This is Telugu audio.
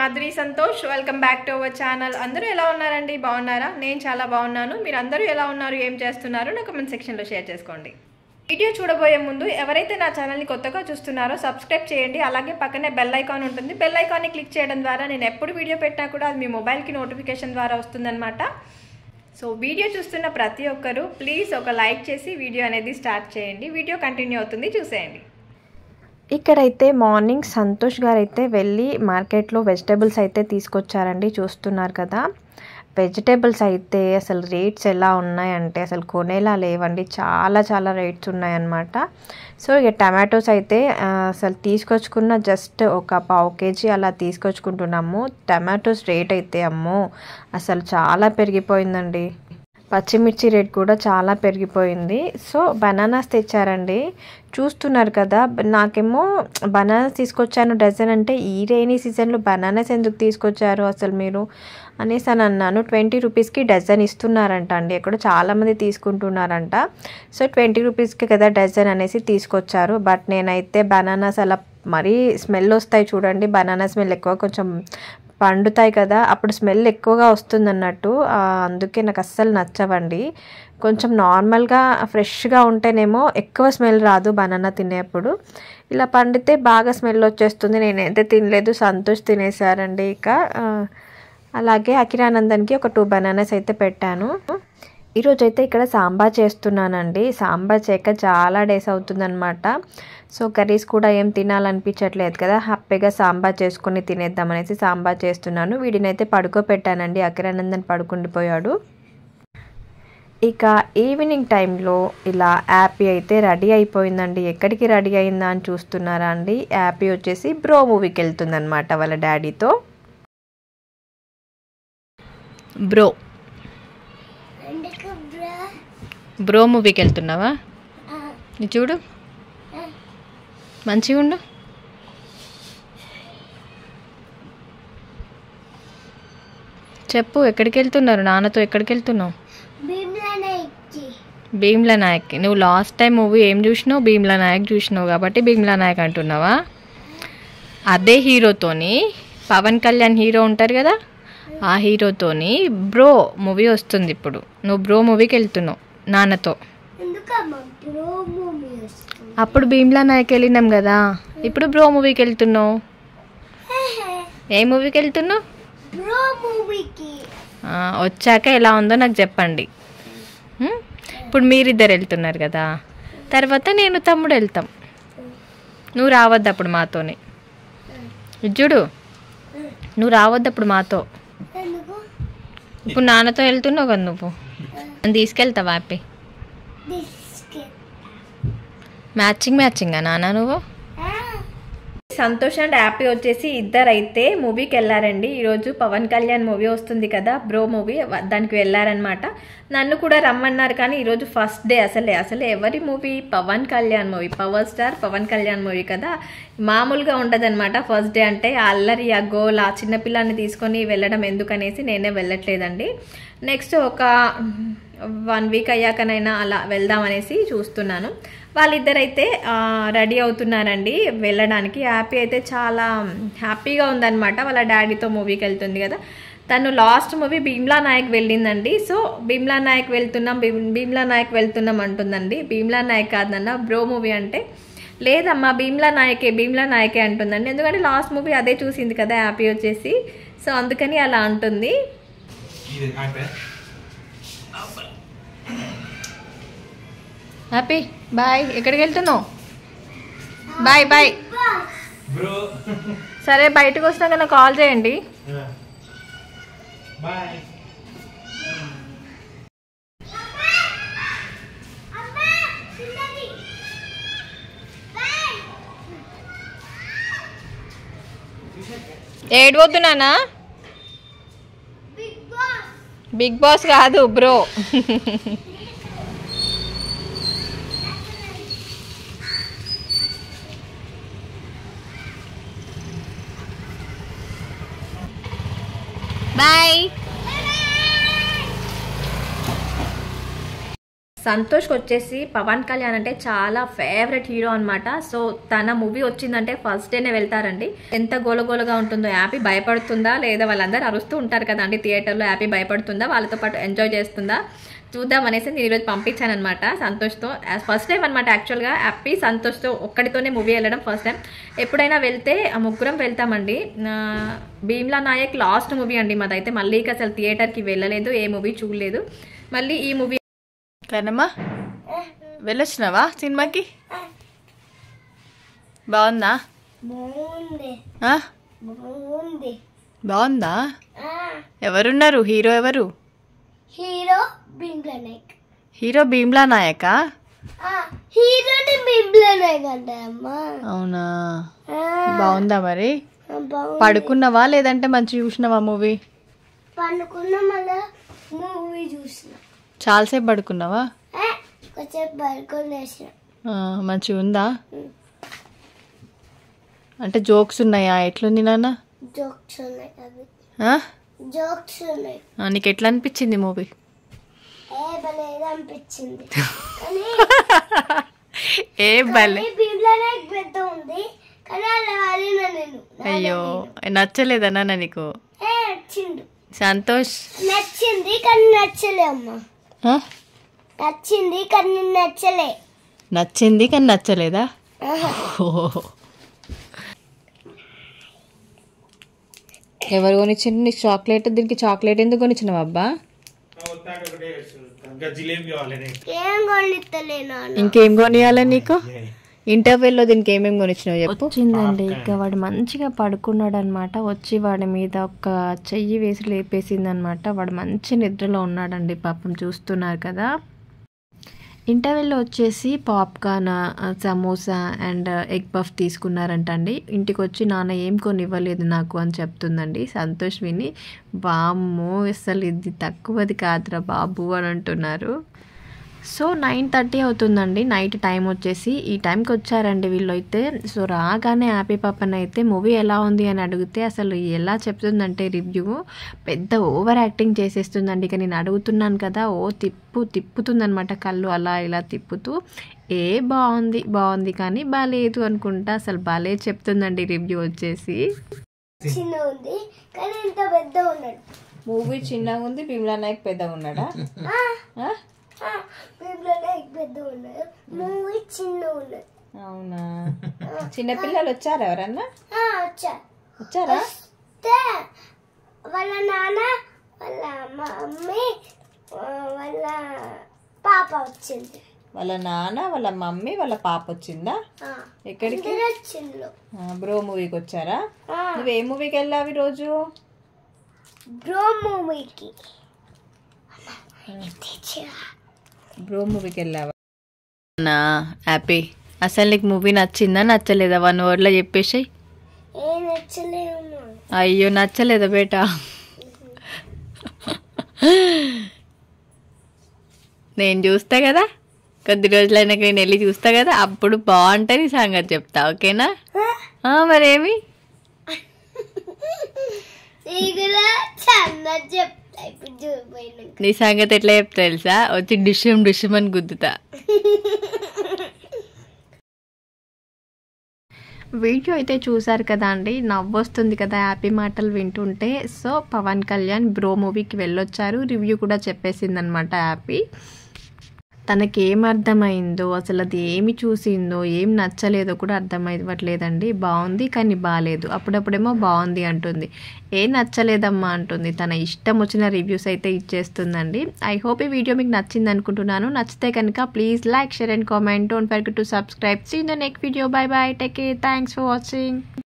Madhuri Santosh welcome back to our channel అందరూ ఎలా ఉన్నారండి బాగున్నారా నేను చాలా బాగున్నాను మీరు అందరూ ఎలా ఉన్నారు ఏం చేస్తున్నారు నా కమెంట్ సెక్షన్లో షేర్ చేసుకోండి వీడియో చూడబోయే ముందు ఎవరైతే నా ఛానల్ని కొత్తగా చూస్తున్నారో సబ్స్క్రైబ్ చేయండి అలాగే పక్కనే బెల్ ఐకాన్ ఉంటుంది బెల్ ఐకాన్ని క్లిక్ చేయడం ద్వారా నేను ఎప్పుడు వీడియో పెట్టినా కూడా అది మీ మొబైల్కి నోటిఫికేషన్ ద్వారా వస్తుందన్నమాట సో వీడియో చూస్తున్న ప్రతి ఒక్కరూ ప్లీజ్ ఒక లైక్ చేసి వీడియో అనేది స్టార్ట్ చేయండి వీడియో కంటిన్యూ అవుతుంది చూసేయండి ఇక్కడైతే మార్నింగ్ సంతోష్ గారు అయితే వెళ్ళి మార్కెట్లో వెజిటేబుల్స్ అయితే తీసుకొచ్చారండి చూస్తున్నారు కదా వెజిటేబుల్స్ అయితే అసలు రేట్స్ ఎలా ఉన్నాయంటే అసలు కొనేలా లేవండి చాలా చాలా రేట్స్ ఉన్నాయన్నమాట సో ఇక టమాటోస్ అయితే ఆ, అసలు తీసుకొచ్చుకున్న జస్ట్ ఒక పావు కేజీ అలా తీసుకొచ్చుకుంటున్నాము టమాటోస్ రేట్ అయితే అమ్మో అసలు చాలా పెరిగిపోయిందండి పచ్చిమిర్చి రేట్ కూడా చాలా పెరిగిపోయింది సో బనానాస్ తెచ్చారండి చూస్తున్నారు కదా నాకేమో బనానాస్ తీసుకొచ్చాను డజన్ అంటే ఈ రైనీ సీజన్లో బనానాస్ ఎందుకు తీసుకొచ్చారు అసలు మీరు అనేసి అని అన్నాను ట్వంటీ రూపీస్కి డజన్ ఇస్తున్నారంట అండి ఎక్కడో చాలామంది తీసుకుంటున్నారంట సో ట్వంటీ రూపీస్కి కదా డజన్ అనేసి తీసుకొచ్చారు బట్ నేనైతే బనానాస్ అలా మరీ స్మెల్ వస్తాయి చూడండి బనానా స్మెల్ ఎక్కువ కొంచెం పండుతాయి కదా అప్పుడు స్మెల్ ఎక్కువగా వస్తుంది అన్నట్టు ఆ, అందుకే నాకు అస్సలు నచ్చవండి కొంచెం నార్మల్గా ఫ్రెష్గా ఉంటేనేమో ఎక్కువ స్మెల్ రాదు బనానా తినేప్పుడు ఇలా పండితే బాగా స్మెల్ వచ్చేస్తుంది నేనైతే తినలేదు సంతోష్ తినేసారండి ఇక ఆ, అలాగే అకిరానందన్కి ఒక టూ బనానాస్ అయితే పెట్టాను ఈరోజు అయితే ఇక్కడ సాంబార్ చేస్తున్నానండి సాంబార్ చేయక చాలా డేస్ అవుతుందన్నమాట సో కర్రీస్ కూడా ఏం తినాలనిపించట్లేదు కదా హ్యాపీగా సాంబార్ చేసుకుని తినేద్దామనేసి సాంబార్ చేస్తున్నాను వీడినైతే పడుకోబెట్టానండి అకిరానందన్ పడుకుండిపోయాడు ఇక ఈవినింగ్ టైంలో ఇలా యాపీ అయితే రెడీ అయిపోయిందండి ఎక్కడికి రెడీ అయిందా అని చూస్తున్నారా అండి యాపీ వచ్చేసి బ్రో మూవీకి వెళ్తుందన్నమాట వాళ్ళ డాడీతో బ్రో ఎందుకు బ్రా బ్రో మూవీకి వెళ్తున్నావా ఇది చూడు మంచిగా ఉండు చెప్పు ఎక్కడికి వెళ్తున్నారు నాన్నతో ఎక్కడికి వెళ్తున్నావు భీమ్లానే ఇచ్చి భీమ్లా నాయక్ నువ్వు లాస్ట్ టైం మూవీ ఏం చూసినావు భీమ్లా నాయక్ చూసినావు కాబట్టి భీమ్లా నాయక్ అంటున్నావా అదే హీరోతోని పవన్ కళ్యాణ్ హీరో ఉంటారు కదా ఆ హీరోతోని బ్రో మూవీ వస్తుంది ఇప్పుడు నువ్వు బ్రో మూవీకి వెళ్తున్నావు నాన్నతో ఎందుకమ్మా బ్రో మూవీ వస్తుంది అప్పుడు భీమ్లా నాయక్ వెళ్ళినాం కదా ఇప్పుడు బ్రో మూవీకి వెళ్తున్నావు ఏ మూవీకి వెళ్తున్నావు బ్రో మూవీకి ఆ, వచ్చాక ఎలా ఉందో నాకు చెప్పండి ఉం? ఇప్పుడు మీరిద్దరు వెళ్తున్నారు కదా తర్వాత నేను తమ్ముడు వెళ్తాం నువ్వు రావద్దు అప్పుడు మాతోని ఇది చూడు నువ్వు రావద్దు అప్పుడు మాతో ఎందుకు ఇప్పుడు నాన్నతో వెళ్తున్నావు కదా నువ్వు నన్ను తీసుకెళ్తావా హ్యాపీ బిస్కెట్ మ్యాచింగ్ మ్యాచింగా నాన్న నువ్వు సంతోష్ అండ్ హ్యాపీ వచ్చేసి ఇద్దరైతే మూవీకి వెళ్ళారండి ఈరోజు పవన్ కళ్యాణ్ మూవీ వస్తుంది కదా బ్రో మూవీ వ- దానికి వెళ్ళారనమాట నన్ను కూడా రమ్మన్నారు కానీ ఈరోజు ఫస్ట్ డే అసలే అసలు ఎవరి movie Pawan Kalyan movie power star Pawan Kalyan movie కదా మామూలుగా ఉండదన్నమాట ఫస్ట్ డే అంటే ఆ అల్లరి ఆ గోల్ ఆ చిన్నపిల్లాన్ని తీసుకొని వెళ్ళడం ఎందుకనేసి నేనే వెళ్ళట్లేదండి నెక్స్ట్ ఒక వన్ వీక్ అయ్యాకనైనా అలా వెళ్దామనేసి చూస్తున్నాను వాళ్ళిద్దరైతే రెడీ అవుతున్నారండి వెళ్ళడానికి హ్యాపీ అయితే చాలా హ్యాపీగా ఉందన్నమాట వాళ్ళ డాడీతో మూవీకి వెళ్తుంది కదా తను లాస్ట్ మూవీ భీమ్లా నాయక్ వెళ్ళిందండి సో భీమ్లా నాయక్ వెళ్తున్నాం భీమ్- భీమ్లా నాయక్ వెళ్తున్నాం అంటుందండి భీమ్లా నాయక్ కాదన్న బ్రో మూవీ అంటే లేదమ్మా భీమ్లా నాయకే భీమ్లా నాయకే అంటుందండి ఎందుకంటే లాస్ట్ మూవీ అదే చూసింది కదా హ్యాపీ వచ్చేసి సో అందుకని అలా అంటుంది Eat an iPad. Happy bye ఎక్కడికి వెళ్తున్నావు బాయ్ బాయ్ Bro. సరే బయటకు వచ్చినాక నాకు కాల్ చేయండి Yeah. Bye. అమ్మా చిన్నది బాయ్ ఏడవద్దు నానా బిగ్ బాస్ బిగ్ బాస్ కాదు బ్రో బాయ్ సంతోష్కి వచ్చేసి పవన్ కళ్యాణ్ అంటే చాలా ఫేవరెట్ హీరో అన్నమాట సో తన మూవీ వచ్చిందంటే ఫస్ట్ డేనే వెళ్తారండి ఎంత గోలగోలగా ఉంటుందో హ్యాపీ భయపడుతుందా లేదా వాళ్ళందరూ అరుస్తూ ఉంటారు కదా అండి థియేటర్లో హ్యాపీ భయపడుతుందా వాళ్ళతో పాటు ఎంజాయ్ చేస్తుందా చూద్దాం అనేసి నేను ఈరోజు పంపించాను అనమాట సంతోష్తో ఫస్ట్ టైం అనమాట యాక్చువల్గా హ్యాపీ సంతోష్తో ఒక్కడితోనే మూవీ వెళ్ళడం ఫస్ట్ టైం ఎప్పుడైనా వెళ్తే ఆ ముగ్గురం వెళ్తామండి ఆ, భీమ్లా నాయక్ లాస్ట్ మూవీ అండి మాదైతే మళ్ళీ ఇక అసలు థియేటర్కి వెళ్ళలేదు ఏ మూవీ చూడలేదు మళ్ళీ ఈ మూవీ కనమ్మా వెళ్ళొచ్చినావా సినిమాకి బాగుందా బాగుంది ఆ? బాగుంది బాగుందా ఆ, ఎవరున్నారు హీరో ఎవరు హీరో బింబ్లనేక్ హీరో భీమ్లా నాయకా ఆ, హీరోని బింబ్లనేక్ అంటే అమ్మా అవునా ఆ, బాగుందా మరి ఆ, బాగుంది పడుకున్నావా లేదంటే మంచి చూసినావా మూవీ పండుకున్న మళ్ళా మూవీ చూసిన చాలాసేపు పడుకున్నావా ఏ, కొంచెం పడుకొని వేసిన ఆ, మంచిగా ఉందా అంటే జోక్స్ ఉన్నాయా ఎట్లుంది నాన్న జోక్స్ ఉన్నాయి అవి ఆ? జోక్స్ ఉన్నాయి ఆ, నీకు ఎట్లా అనిపించింది మూవీ ఏ భలేదు అనిపించింది కానీ ఏ భలే బింబ్లనేక్ పెద్ద ఉంది కానీ అలా వాడిన నేను అయ్యో నచ్చలేదా నాన్న నీకు ఏ నచ్చిండు సంతోష్ నచ్చింది కానీ నచ్చలే అమ్మా ఆ? నచ్చింది కానీ నచ్చలే నచ్చింది కానీ నచ్చలేదా ఆహా. ఓహో. ఎవరు కొనిచ్చిండు నీకు చాక్లెట్ దీనికి చాక్లెట్ ఎందుకు కొనిచ్చినావు అబ్బా వస్తాడు ఒకటే ఇంకా జిలేబీ కావాలి నీకు. ఏం కొనిస్తలే నాన్న ఇంకేం కొనియాలి నీకు ఇంటర్వెల్లో దీనికి ఏమేమి కొనిచ్చినావు చెప్పు వచ్చిందండి ఇక వాడు మంచిగా పడుకున్నాడు అనమాట వచ్చి వాడి మీద ఒక చెయ్యి వేసి లేపేసింది అనమాట వాడు మంచి నిద్రలో ఉన్నాడండి పాపం చూస్తున్నారు కదా ఇంటర్వెల్లో వచ్చేసి పాప్కార్న్ ఆ, సమోసా అండ్ ఎగ్ పఫ్ తీసుకున్నారంట అండి ఇంటికి వచ్చి నాన్న ఏం కొని ఇవ్వలేదు నాకు అని చెప్తుందండి సంతోష్ విని వామ్మో అసలు ఇది తక్కువది కాదురా బాబు అని అంటున్నారు సో నైన్ థర్టీ అవుతుందండి నైట్ టైం వచ్చేసి ఈ టైంకి వచ్చారండి వీళ్ళు అయితే సో రాగానే హ్యాపీ పాపన్ అయితే మూవీ ఎలా ఉంది అని అడిగితే అసలు ఎలా చెప్తుందంటే రివ్యూ పెద్ద ఓవర్ యాక్టింగ్ చేసేస్తుందండి ఇక నేను అడుగుతున్నాను కదా ఓ తిప్పు తిప్పుతుందనమాట కళ్ళు అలా ఇలా తిప్పుతూ ఏ బాగుంది బాగుంది కానీ బాగాలేదు అనుకుంటా అసలు బాలే చెప్తుందండి రివ్యూ వచ్చేసి చిన్న ఉంది కానీ ఇంత పెద్ద ఉన్నాడు మూవీ చిన్నగా ఉంది భీమ్లా నాయక్ పెద్దగా ఉన్నాడా ఆ? ఆ, బింబ్లనేక్ పెద్ద ఉన్నాడు మూవీ చిన్న ఉన్నాడు అవునా చిన్నపిల్లలు వచ్చారా ఎవరన్నా ఆ, వచ్చా వచ్చారా వస్తే వాళ్ళ నాన్న వాళ్ళ మమ్మీ ఆ, వాళ్ళ పాప వచ్చింది వాళ్ళ నాన్న వాళ్ళ మమ్మీ వాళ్ళ పాప వచ్చిందా ఆ, ఎక్కడికి అందరూ వచ్చిండ్రు ఆ, బ్రో మూవీకి వచ్చారా ఆ, నువ్వు ఏ మూవీకి వెళ్ళావు రోజు బ్రో మూవీకి బ్రో మూవీకి వెళ్ళావా నా హ్యాపీ అసలు నీకు మూవీ నచ్చిందా నచ్చలేదా వన్ వర్డ్లో చెప్పేసి ఏ నచ్చలేము అయ్యో నచ్చలేదా బేటా నేను చూస్తా కదా కొద్ది రోజులైనాక నేను వెళ్ళి చూస్తా కదా అప్పుడు బాగుంటుంది ఈ సంగతి చెప్తా ఓకేనా ఆ, మరేమి ఈగులా చంద చెప్తా ఇప్పుడు చూడిపోయినాక నీ సంగతి ఎట్లా చెప్తా తెలుసా వచ్చి డిషం డిషం అని గుద్దుతా వీడియో అయితే చూసారు కదా అండి నవ్వొస్తుంది కదా హ్యాపీ మాటలు వింటుంటే సో పవన్ కళ్యాణ్ బ్రో మూవీకి వెళ్ళొచ్చారు రివ్యూ కూడా చెప్పేసింది అనమాట హ్యాపీ తనకి ఏం అర్థమైందో అసలు అది ఏమి చూసిందో ఏం నచ్చలేదో కూడా అర్థమవ్వట్లేదండి బాగుంది కానీ బాగాలేదు అప్పుడప్పుడేమో బాగుంది అంటుంది ఏం నచ్చలేదమ్మా అంటుంది తన ఇష్టం వచ్చిన రివ్యూస్ అయితే ఇచ్చేస్తుందండి ఐ హోప్ ఈ వీడియో మీకు నచ్చింది అనుకుంటున్నాను నచ్చితే కనుక please like share and comment don't forget to subscribe see in the next video bye bye take care thanks for watching